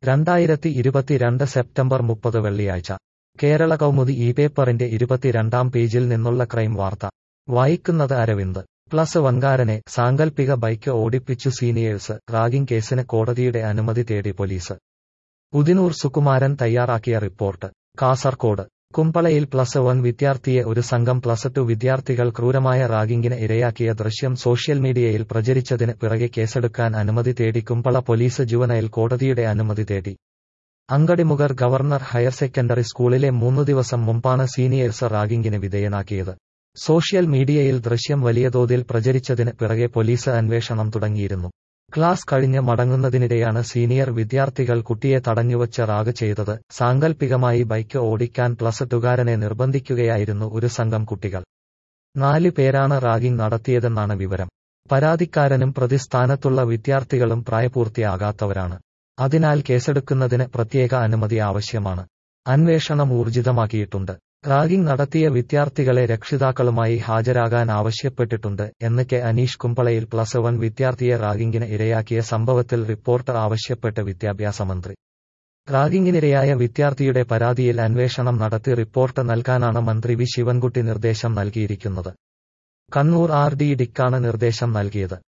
രണ്ടായിരത്തി ഇരുപത്തിരണ്ട് സെപ്റ്റംബർ മുപ്പത് വെള്ളിയാഴ്ച കേരള കൗമുദി ഈ പേപ്പറിന്റെ ഇരുപത്തിരണ്ടാം പേജിൽ നിന്നുള്ള ക്രൈം വാർത്ത വായിക്കുന്നത് അരവിന്ദ് പ്ലസ് വൻകാരനെ സാങ്കൽപ്പിക ബൈക്ക് ഓടിപ്പിച്ചു സീനിയേഴ്സ് റാഗിംഗ് കേസിന് കോടതിയുടെ അനുമതി തേടി പോലീസ് ഉദിനൂർ സുകുമാരൻ തയ്യാറാക്കിയ റിപ്പോർട്ട് കാസർകോട് കുമ്പളയിൽ പ്ലസ് വൺ വിദ്യാർത്ഥിയെ ഒരു സംഘം പ്ലസ് ടു വിദ്യാർത്ഥികൾ ക്രൂരമായ റാഗിങ്ങിന് ഇരയാക്കിയ ദൃശ്യം സോഷ്യൽ മീഡിയയിൽ പ്രചരിച്ചതിന് പിറകെ കേസെടുക്കാൻ അനുമതി തേടി കുമ്പള പോലീസ് ജുവനൈൽ കോടതിയുടെ അനുമതി തേടി അങ്കടിമുഗർ ഗവർണർ ഹയർ സെക്കൻഡറി സ്കൂളിലെ മൂന്നു ദിവസം മുമ്പാണ് സീനിയേഴ്സ് റാഗിങ്ങിന് വിധേയനാക്കിയത് സോഷ്യൽ മീഡിയയിൽ ദൃശ്യം വലിയ തോതിൽ പ്രചരിച്ചതിന് പിറകെ പോലീസ് അന്വേഷണം തുടങ്ങിയിരുന്നു ക്ലാസ് കഴിഞ്ഞ് മടങ്ങുന്നതിനിടെയാണ് സീനിയർ വിദ്യാർത്ഥികൾ കുട്ടിയെ തടഞ്ഞുവച്ച് റാഗ് ചെയ്തത് സാങ്കൽപ്പികമായി ബൈക്ക് ഓടിക്കാൻ പ്ലസ് ടുകാരനെ നിർബന്ധിക്കുകയായിരുന്നു ഒരു സംഘം കുട്ടികൾ നാല് പേരാണ് റാഗിംഗ് നടത്തിയതെന്നാണ് വിവരം പരാതിക്കാരനും പ്രതിസ്ഥാനത്തുള്ള വിദ്യാർത്ഥികളും പ്രായപൂർത്തിയാകാത്തവരാണ് അതിനാൽ കേസെടുക്കുന്നതിന് പ്രത്യേക അനുമതി ആവശ്യമാണ് അന്വേഷണം ഊർജിതമാക്കിയിട്ടുണ്ട് റാഗിംഗ് നടത്തിയ വിദ്യാർത്ഥികളെ രക്ഷിതാക്കളുമായി ഹാജരാകാൻ ആവശ്യപ്പെട്ടിട്ടുണ്ട് എന്ന് കെ അനീഷ് കുമ്പളയിൽ പ്ലസ് വൺ വിദ്യാർത്ഥിയെ റാഗിംഗിന് ഇരയാക്കിയ സംഭവത്തിൽ റിപ്പോർട്ട് ആവശ്യപ്പെട്ട് വിദ്യാഭ്യാസ മന്ത്രി റാഗിംഗിനിരയായ വിദ്യാർത്ഥിയുടെ പരാതിയിൽ അന്വേഷണം നടത്തി റിപ്പോർട്ട് നൽകാനാണ് മന്ത്രി വി ശിവൻകുട്ടി നിർദ്ദേശം നൽകിയിരിക്കുന്നത് കണ്ണൂർ ആർ ഡി ഡിക്കാണ് നിർദ്ദേശം നൽകിയത്